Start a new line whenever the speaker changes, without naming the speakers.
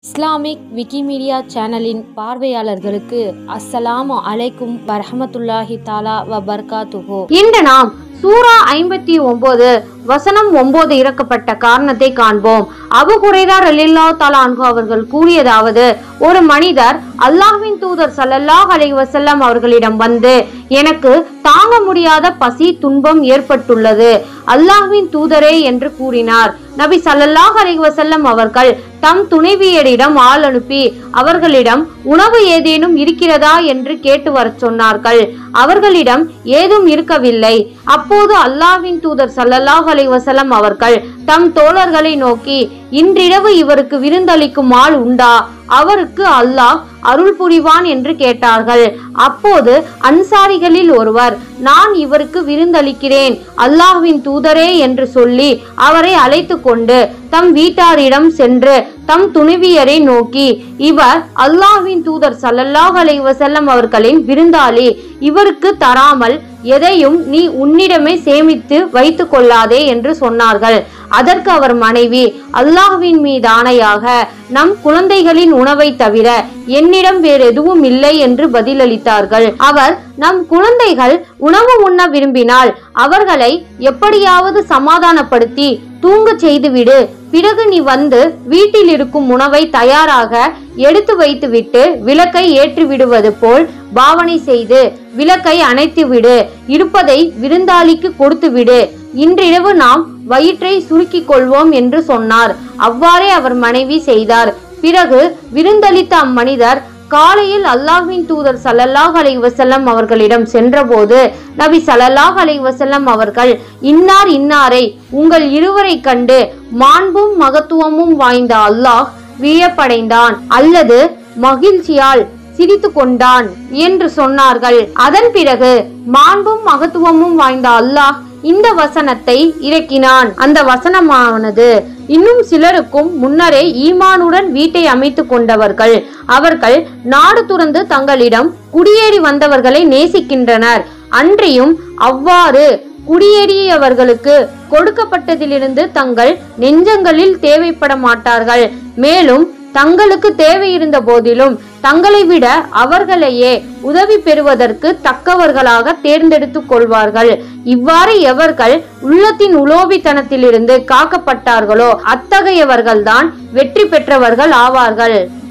Islamic Wikimedia சேனலின் பார்வையாளர்களுக்கு அஸ்ஸலாமு அலைக்கும் வரஹமத்துல்லாஹி தாலா வ பர்காத்துஹு
இன்று நாம் சூரா ஐம்பத்தி ஒன்பது வசனம் ஒன்பது இறக்கப்பட்ட காரணத்தை காண்போம் அபு ஹுரைரா ரலில்லாஹு தஆலா அன்ஹு அவர்கள் கூறியதாவது ஒரு மனிதர் அல்லாஹ்வின் தூதர் ஸல்லல்லாஹு அலைஹி வஸல்லம் அவர்களிடம் வந்து எனக்கு தாங்க முடியாத பசி துன்பம் ஏற்பட்டுள்ளது அல்லாஹ்வின் தூதரே என்று கூறினார் நபி ஸல்லல்லாஹு அலைஹி வஸல்லம் அவர்கள் தம் துணைவியரிடம் ஆள் அனுப்பி அவர்களிடம் உணவு ஏதேனும் இருக்கிறதா என்று கேட்டு வரச் சொன்னார்கள் அவர்களிடம் ஏதும் இருக்கவில்லை அப்போது அல்லாஹ்வின் தூதர் ஸல்லல்லாஹு அலைஹி வஸல்லம் அவர்கள் தம் தோழர்களை நோக்கி இன்றிரவு இவருக்கு விருந்தளிக்கும் ஆள் உண்டா அவருக்கு அல்லாஹ் அருள் புரிவான் என்று கேட்டார்கள் அப்போது அன்சாரிகளில் ஒருவர் நான் இவருக்கு விருந்தளிக்கிறேன் அல்லாஹ்வின் தூதரே என்று சொல்லி அவரை அழைத்து கொண்டு தம் வீட்டாரிடம் சென்று தம் துணைவியரை நோக்கி இவர் அல்லாஹ்வின் தூதர் ஸல்லல்லாஹு அலைஹி வஸல்லம் அவர்களின் விருந்தாளி இவருக்கு தராமல் எதையும் நீ உன்னிடமே சேமித்து வைத்து கொள்ளாதே என்று சொன்னார்கள் அதற்கு அவர் மனைவி அல்லாஹ்வின் மீது ஆணையாக நம் குழந்தைகளின் உணவை தவிர என்னிடம் வேறு எதுவும் இல்லை என்று பதிலளித்தார்கள் அவர் நம் குழந்தைகள் உணவு உண்ண விரும்பினால் அவர்களை எப்படியாவது சமாதானப்படுத்தி தூங்கச் செய்துவிடு பிறகு நீ வந்து வீட்டில் இருக்கும் உணவை தயாராக எடுத்து வைத்துவிட்டு விளக்கை ஏற்றி விடுவது போல் பாவனை செய்து விளக்கை அணைத்து விடு இருப்பதை விருந்தாளிக்கு கொடுத்து விடு இன்றிரவு நாம் வயிற்றை சுருக்கிக் கொள்வோம் என்று சொன்னார் அவ்வாறே அவர் மனைவி செய்தார் பிறகு விருந்தளித்த அம்மனிதர் காலையில் அல்லாஹ்வின் தூதர் ஸல்லல்லாஹு அலைஹி வஸல்லம் அவர்களிடம் சென்றபோது நபி ஸல்லல்லாஹு அலைஹி வஸல்லம் அவர்கள் இன்னார் இன்னாரை உங்கள் இருவரை கண்டு மாண்பும் மகத்துவமும் வாய்ந்த அல்லாஹ் வியப்படைந்தான் அல்லது மகிழ்ச்சியால் சிரித்து கொண்டான் என்று சொன்னார்கள் அதன் பிறகு மாண்பும் மகத்துவமும் வாய்ந்த அல்லாஹ் இந்த வசனத்தை இறக்கினான் அந்த வசனமானது இன்னும் சிலருக்கும் முன்னரே ஈமானுடன் வீட்டை அமைத்துக் கொண்டவர்கள் அவர்கள் நாடு துறந்து தங்களிடம் குடியேறி வந்தவர்களை நேசிக்கின்றனர் அன்றியும் அவ்வாறு குடியேறியவர்களுக்கு கொடுக்கப்பட்டதிலிருந்து தங்கள் நெஞ்சங்களில் தேவைப்பட மாட்டார்கள் மேலும் தங்களுக்கு தேவை இருந்த போதிலும் தங்களை விட அவர்களையே உதவி பெறுவதற்கு தக்கவர்களாக தேர்ந்தெடுத்துக் கொள்வார்கள் இவ்வாறு எவர்கள் உள்ளத்தின் உலோபித்தனத்திலிருந்து காக்கப்பட்டார்களோ அத்தகையவர்கள்தான் வெற்றி பெற்றவர்கள் ஆவார்கள்